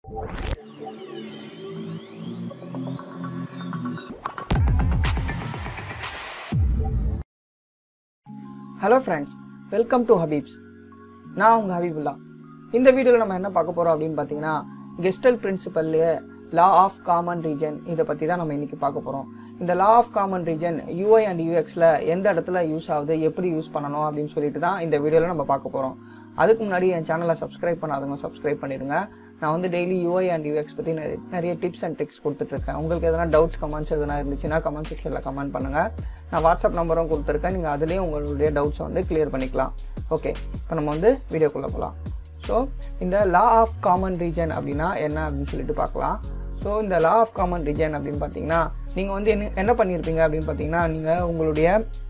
hello friends welcome to Habibs நான் உங்கள் ஹபீபுல்லா இந்த வீடியோவில் நம்ம என்ன பார்க்க போகிறோம் அப்படின்னு பார்த்தீங்கன்னா கெஸ்டல் பிரின்சிபல்லையே லா ஆஃப் காமன் ரீஜன் இதை பற்றி தான் நம்ம இன்றைக்கி பார்க்க போகிறோம் இந்த law of common region UI and யூஎக்ஸில் எந்த இடத்துல யூஸ் ஆகுது எப்படி யூஸ் பண்ணணும் அப்படின்னு சொல்லிட்டு தான் இந்த வீடியோவில் நம்ம பார்க்க போகிறோம் அதுக்கு முன்னாடி என் சேனலை சப்ஸ்கிரைப் பண்ணாதவங்க சப்ஸ்கிரைப் பண்ணிடுங்க நான் வந்து டெய்லி யூஐ அண்ட் யூஎக்ஸ் பற்றி நிறைய நிறைய டிப்ஸ் அண்ட் ட்ரிக்ஸ் கொடுத்துட்ருக்கேன் உங்களுக்கு எதனா டவுட்ஸ் கமெண்ட்ஸ் எதனா இருந்துச்சுன்னா கமெண்ட் செக்ஷனில் கமெண்ட் பண்ணுங்கள் நான் வாட்ஸ்அப் நம்பரும் கொடுத்துருக்கேன் நீங்கள் அதுலேயும் உங்களுடைய டவுட்ஸை வந்து கிளியர் பண்ணிக்கலாம் ஓகே இப்போ நம்ம வந்து வீடியோக்குள்ளே போகலாம் ஸோ இந்த லா ஆஃப் காமன் ரீஜன் அப்படின்னா என்ன அப்படின்னு சொல்லிட்டு பார்க்கலாம் ஸோ இந்த லா ஆஃப் காமன் ரீஜன் அப்படின்னு பார்த்தீங்கன்னா நீங்கள் வந்து என்ன என்ன பண்ணியிருப்பீங்க அப்படின்னு பார்த்தீங்கன்னா நீங்கள் உங்களுடைய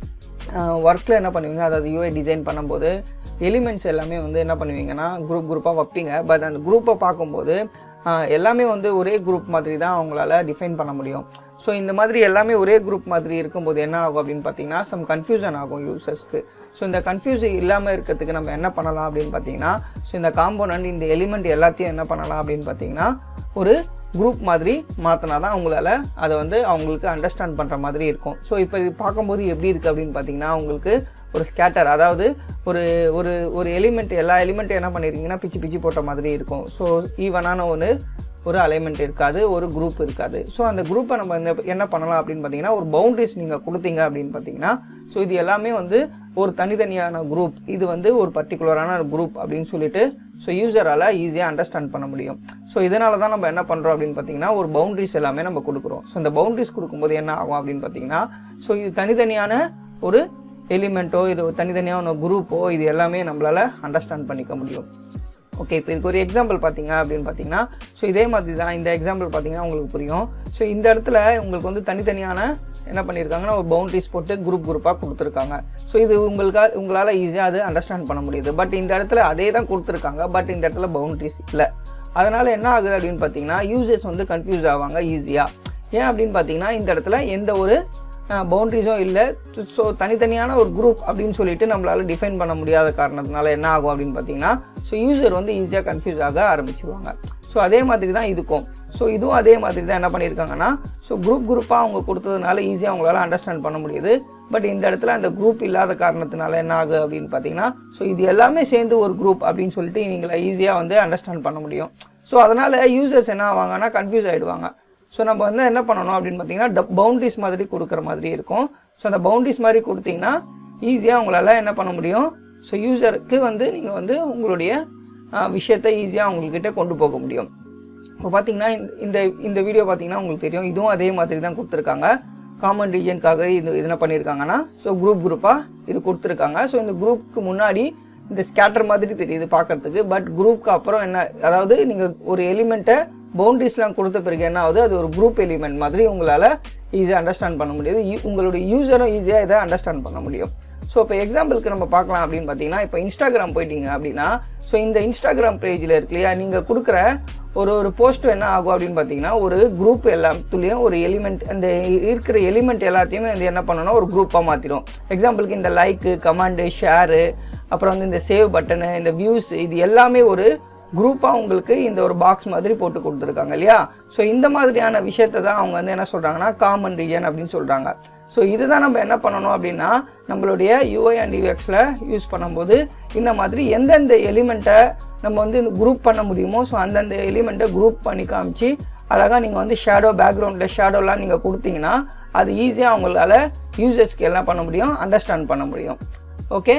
ஒர்க்கில் என்ன பண்ணுவீங்க அதாவது யூஐ டிசைன் பண்ணும்போது எலிமெண்ட்ஸ் எல்லாமே வந்து என்ன பண்ணுவீங்கன்னா குரூப் குரூப்பாக வைப்பீங்க பட் அந்த குரூப்பை பார்க்கும்போது ஆஹ், எல்லாமே வந்து ஒரே குரூப் மாதிரி தான் அவங்களால டிஃபைன் பண்ண முடியும் ஸோ இந்த மாதிரி எல்லாமே ஒரே குரூப் மாதிரி இருக்கும்போது என்ன ஆகும் அப்படின்னு பார்த்தீங்கன்னா சம் கன்ஃபியூஷன் ஆகும் யூசர்ஸ்க்கு ஸோ இந்த கன்ஃபியூஸ் இல்லாமல் இருக்கிறதுக்கு நம்ம என்ன பண்ணலாம் அப்படின்னு பார்த்தீங்கன்னா ஸோ இந்த காம்போனன்ட் இந்த எலிமெண்ட் எல்லாத்தையும் என்ன பண்ணலாம் அப்படின்னு பார்த்தீங்கன்னா ஒரு குரூப் மாதிரி மாற்றினா தான் அவங்களால அதை வந்து அவங்களுக்கு அண்டர்ஸ்டாண்ட் பண்ணுற மாதிரி இருக்கும் ஸோ இப்போ இது பார்க்கும்போது எப்படி இருக்குது அப்படின்னு பார்த்தீங்கன்னா உங்களுக்கு ஒரு ஸ்கேட்டர் அதாவது ஒரு ஒரு ஒரு எலிமெண்ட் எல்லா எலிமெண்ட்டும் என்ன பண்ணியிருக்கீங்கன்னா பிச்சு பிச்சு போட்ட மாதிரி இருக்கும் ஸோ ஈவனான ஒன்று ஒரு அலைன்மெண்ட் இருக்காது ஒரு குரூப் இருக்காது ஸோ அந்த குரூப்பை நம்ம இந்த என்ன பண்ணலாம் அப்படின்னு பார்த்தீங்கன்னா ஒரு பவுண்டரிஸ் நீங்கள் கொடுத்தீங்க அப்படின்னு பார்த்தீங்கன்னா ஸோ இது எல்லாமே வந்து ஒரு தனித்தனியான குரூப் இது வந்து ஒரு பர்டிகுலரான குரூப் அப்படின்னு சொல்லிட்டு ஸோ யூசரால் ஈஸியாக அண்டர்ஸ்டாண்ட் பண்ண முடியும் ஸோ இதனால தான் நம்ம என்ன பண்ணுறோம் அப்படின்னு பார்த்தீங்கன்னா ஒரு பவுண்டரிஸ் எல்லாமே நம்ம கொடுக்குறோம் ஸோ இந்த பவுண்டரிஸ் கொடுக்கும்போது என்ன ஆகும் அப்படின்னு பார்த்தீங்கன்னா ஸோ இது தனித்தனியான ஒரு எலிமெண்ட்டோ இது தனித்தனியான குரூப்போ இது எல்லாமே நம்மளால் அண்டர்ஸ்டாண்ட் பண்ணிக்க முடியும் ஓகே இப்போ இதுக்கு ஒரு எக்ஸாம்பிள் பார்த்தீங்க அப்படின்னு பார்த்தீங்கன்னா ஸோ இதே மாதிரி தான் இந்த எக்ஸாம்பிள் பார்த்தீங்கன்னா உங்களுக்கு புரியும் ஸோ இந்த இடத்துல உங்களுக்கு வந்து தனித்தனியான என்ன பண்ணியிருக்காங்கன்னா ஒரு பவுண்டரிஸ் போட்டு குரூப் குரூப்பாக கொடுத்துருக்காங்க ஸோ இது உங்களுக்கு உங்களால் ஈஸியாக அது அண்டர்ஸ்டாண்ட் பண்ண முடியுது பட் இந்த இடத்துல அதே தான் கொடுத்துருக்காங்க பட் இந்த இடத்துல பவுண்டரிஸ் இல்லை அதனால் என்ன ஆகுது அப்படின்னு பார்த்தீங்கன்னா யூசர்ஸ் வந்து கன்ஃபியூஸ் ஆவாங்க ஈஸியாக ஏன் அப்படின்னு பார்த்தீங்கன்னா இந்த இடத்துல எந்த ஒரு பவுண்ட்ரிஸும் இல்லை ஸோ தனித்தனியான ஒரு குரூப் அப்படின்னு சொல்லிட்டு நம்மளால் டிஃபைன் பண்ண முடியாத காரணத்தினால என்ன ஆகும் அப்படின்னு பார்த்தீங்கன்னா ஸோ யூசர் வந்து ஈஸியாக கன்ஃபியூஸ் ஆக ஆரம்பிச்சிருவாங்க ஸோ அதே மாதிரி தான் இதுக்கும் ஸோ இதுவும் அதே மாதிரி தான் என்ன பண்ணியிருக்காங்கன்னா ஸோ குரூப் குரூப்பாக அவங்க கொடுத்ததுனால ஈஸியாக அவங்களால அண்டர்ஸ்டாண்ட் பண்ண முடியுது பட் இந்த இடத்துல அந்த குரூப் இல்லாத காரணத்தினால என்ன ஆகுது அப்படின்னு பார்த்தீங்கன்னா ஸோ இது எல்லாமே சேர்ந்து ஒரு குரூப் அப்படின்னு சொல்லிட்டு நீங்களை ஈஸியாக வந்து அண்டர்ஸ்டாண்ட் பண்ண முடியும் ஸோ அதனால் யூசர்ஸ் என்ன ஆவாங்கன்னா கன்ஃபியூஸ் ஆகிடுவாங்க ஸோ நம்ம வந்து என்ன பண்ணணும் அப்படின்னு பார்த்தீங்கன்னா பவுண்டரிஸ் மாதிரி கொடுக்குற மாதிரி இருக்கும் ஸோ அந்த பவுண்டரிஸ் மாதிரி கொடுத்தீங்கன்னா ஈஸியாக உங்களால் என்ன பண்ண முடியும் ஸோ யூசருக்கு வந்து நீங்கள் வந்து உங்களுடைய ஆஹ், விஷயத்தை ஈஸியாக அவங்கக்கிட்ட கொண்டு போக முடியும் இப்போ பார்த்தீங்கன்னா இந்த- இந்த இந்த வீடியோ பார்த்தீங்கன்னா உங்களுக்கு தெரியும் இதுவும் அதே மாதிரி தான் கொடுத்துருக்காங்க காமன் ரீஜனுக்காக இது இது என்ன பண்ணியிருக்காங்கன்னா ஸோ குரூப் குரூப்பாக இது கொடுத்துருக்காங்க ஸோ இந்த குரூப்புக்கு முன்னாடி இந்த ஸ்கேட்டர் மாதிரி தெரியுது பார்க்கறதுக்கு பட் குரூப்க்கு அப்புறம் என்ன அதாவது நீங்கள் ஒரு எலிமெண்ட்டை பவுண்டரிஸ்லாம் கொடுத்த பிறகு என்ன ஆகுது அது ஒரு குரூப் எலிமெண்ட் மாதிரி உங்களால் ஈஸியாக அண்டர்ஸ்டாண்ட் பண்ண முடியுது யூ- உங்களுடைய யூசரும் ஈஸியாக இதை அண்டர்ஸ்டாண்ட் பண்ண முடியும் ஸோ இப்போ எக்ஸாம்பிளுக்கு நம்ம பார்க்கலாம் அப்படின்னு பார்த்தீங்கன்னா இப்போ இன்ஸ்டாகிராம் போயிட்டீங்க அப்படின்னா ஸோ இந்த இன்ஸ்டாகிராம் பேஜில் இருக்கு இல்லையா நீங்கள் கொடுக்குற ஒரு ஒரு போஸ்ட் என்ன ஆகும் அப்படின்னு பார்த்தீங்கன்னா ஒரு குரூப் எல்லாத்துலேயும் ஒரு எலிமெண்ட் அந்த இருக்கிற எலிமெண்ட் எல்லாத்தையுமே வந்து என்ன பண்ணணும் ஒரு குரூப்பாக மாற்றிடும் எக்ஸாம்பிளுக்கு இந்த லைக்கு கமெண்டு ஷேரு அப்புறம் வந்து இந்த சேவ் பட்டனு இந்த வியூஸ் இது எல்லாமே ஒரு குரூப்பாக உங்களுக்கு இந்த ஒரு பாக்ஸ் மாதிரி போட்டு கொடுத்துருக்காங்க இல்லையா ஸோ இந்த மாதிரியான விஷயத்தை தான் அவங்க வந்து என்ன சொல்கிறாங்கன்னா காமன் ரீஜன் அப்படின்னு சொல்கிறாங்க ஸோ இதுதான் நம்ம என்ன பண்ணணும் அப்படின்னா நம்மளுடைய யூஐ அண்ட் யூஎக்ஸில் யூஸ் பண்ணும்போது இந்த மாதிரி எந்தெந்த எலிமெண்ட்டை நம்ம வந்து குரூப் பண்ண முடியுமோ ஸோ அந்தந்த எலிமெண்ட்டை குரூப் பண்ணி காமிச்சு அழகாக நீங்கள் வந்து ஷேடோ பேக்ரவுண்டில் ஷேடோலாம் நீங்கள் கொடுத்தீங்கன்னா அது ஈஸியாக அவங்களால யூசர்ஸ்க்கு என்ன பண்ண முடியும் அண்டர்ஸ்டாண்ட் பண்ண முடியும் ஓகே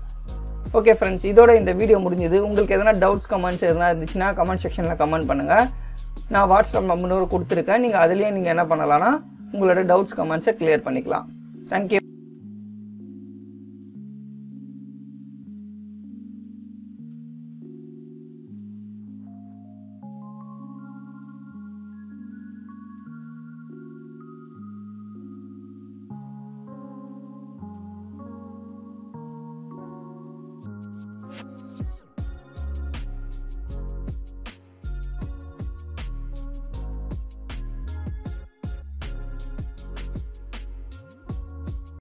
ஓகே ஃப்ரெண்ட்ஸ் இதோட இந்த வீடியோ முடிஞ்சது உங்களுக்கு எதனா டவுட்ஸ் கமெண்ட்ஸ் எதனா இருந்துச்சுன்னா கமெண்ட் செக்ஷனில் கமெண்ட் பண்ணுங்கள் நான் வாட்ஸ்அப் நம்பர் கொடுத்துருக்கேன் நீங்கள் அதுலேயே நீங்கள் என்ன பண்ணலாம்னா உங்களோட டவுட்ஸ் கமெண்ட்ஸை கிளியர் பண்ணிக்கலாம் தேங்க்யூ